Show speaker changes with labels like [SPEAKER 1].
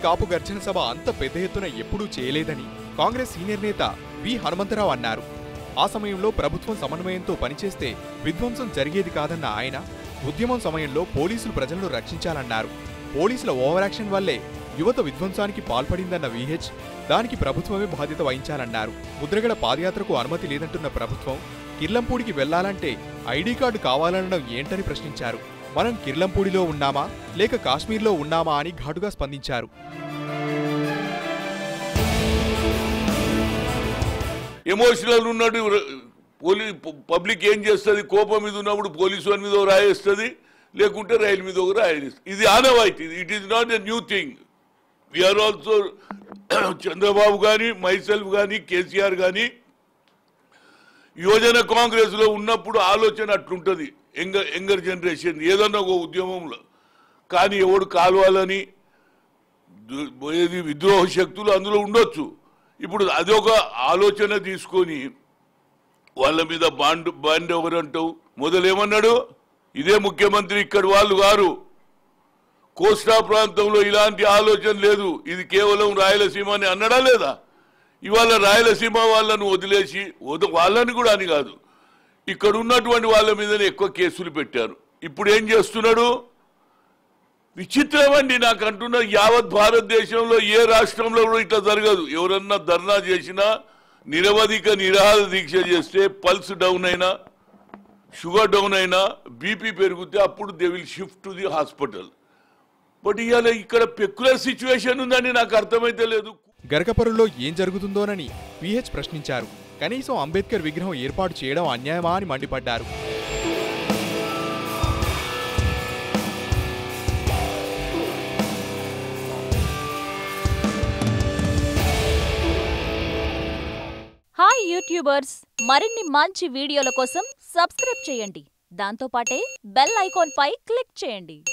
[SPEAKER 1] కాపు గర్జన సభ అంత పెద్ద ఎత్తున ఎప్పుడూ చేయలేదని కాంగ్రెస్ సీనియర్ నేత వి హనుమంతరావు అన్నారు ఆ సమయంలో ప్రభుత్వం సమన్వయంతో పనిచేస్తే విధ్వంసం జరిగేది కాదన్న ఆయన ఉద్యమం సమయంలో పోలీసులు ప్రజలను రక్షించాలన్నారు పోలీసుల ఓవరాక్షన్ వల్లే యువత విధ్వంసానికి పాల్పడిందన్న విహెచ్ దానికి ప్రభుత్వమే బాధ్యత వహించాలన్నారు ముద్రగడ పాదయాత్రకు అనుమతి లేదంటున్న ప్రభుత్వం కిర్లంపూడికి వెళ్లాలంటే ఐడీ కార్డు కావాలనడం ఏంటని ప్రశ్నించారు మనం కిర్లంపూడిలో ఉన్నామా లేక కాశ్మీర్లో ఉన్నామా అని ఘాటుగా స్పందించారు
[SPEAKER 2] ఎమోషనల్ ఉన్నాడు పోలీ పబ్లిక్ ఏం చేస్తుంది కోపం మీద ఉన్నప్పుడు పోలీసు వారి మీద ఒక రాయేస్తుంది లేకుంటే రైలు మీద ఒక రాయేస్తుంది ఇది ఆనవాయితీ it is not a new thing we are also Chandrababu కానీ మైసెల్ఫ్ కానీ కేసీఆర్ కానీ యువజన కాంగ్రెస్ లో ఉన్నప్పుడు ఆలోచన అట్లుంటది యంగర్ యంగర్ జనరేషన్ ఏదన్నా ఒక ఉద్యమంలో కానీ ఎవడు కాలువాలని దు- ఏది విద్రోహ శక్తులు అందులో ఉండొచ్చు ఇప్పుడు అదొక ఆలోచన తీసుకొని వాళ్ళ మీద బాండ్ బాండ్ ఎవరంటావు మొదలేమన్నాడు ఇదే ముఖ్యమంత్రి ఇక్కడ వాళ్ళు గారు కోస్టా ప్రాంతంలో ఇలాంటి ఆలోచన లేదు ఇది కేవలం రాయలసీమ అని అన్నడా లేదా ఇవాళ రాయలసీమ వాళ్ళను వదిలేసి వద వాళ్ళని కూడా అని కాదు ఇక్కడ ఉన్నటువంటి వాళ్ళ మీదనే ఎక్కువ కేసులు పెట్టారు ఇప్పుడు ఏం చేస్తున్నాడు విచిత్రం అండి నాకు అంటున్న యావత్ భారతదేశంలో ఏ రాష్ట్రంలో కూడా ఇట్లా జరగదు ఎవరన్నా ధర్నా చేసినా నిరవధిక నిరాహార దీక్ష చేస్తే పల్స్ డౌన్ అయినా షుగర్ డౌన్ అయినా బీపీ పెరిగితే అప్పుడు they will shift to the hospital but ఇవాళ ఇక్కడ పెక్యులర్ సిచ్యువేషన్ ఉందని నాకు అర్థమైతే లేదు
[SPEAKER 1] గరకపరులో ఏం జరుగుతుందోనని విహెచ్ ప్రశ్నించారు కనీసం అంబేద్కర్ విగ్రహం ఏర్పాటు చేయడం అన్యాయమా అని మండిపడ్డారు
[SPEAKER 3] హాయ్ యూట్యూబర్స్ మరిన్ని మంచి వీడియోల కోసం సబ్స్క్రైబ్ చేయండి దాంతోపాటే బెల్ ఐకాన్ పై క్లిక్ చేయండి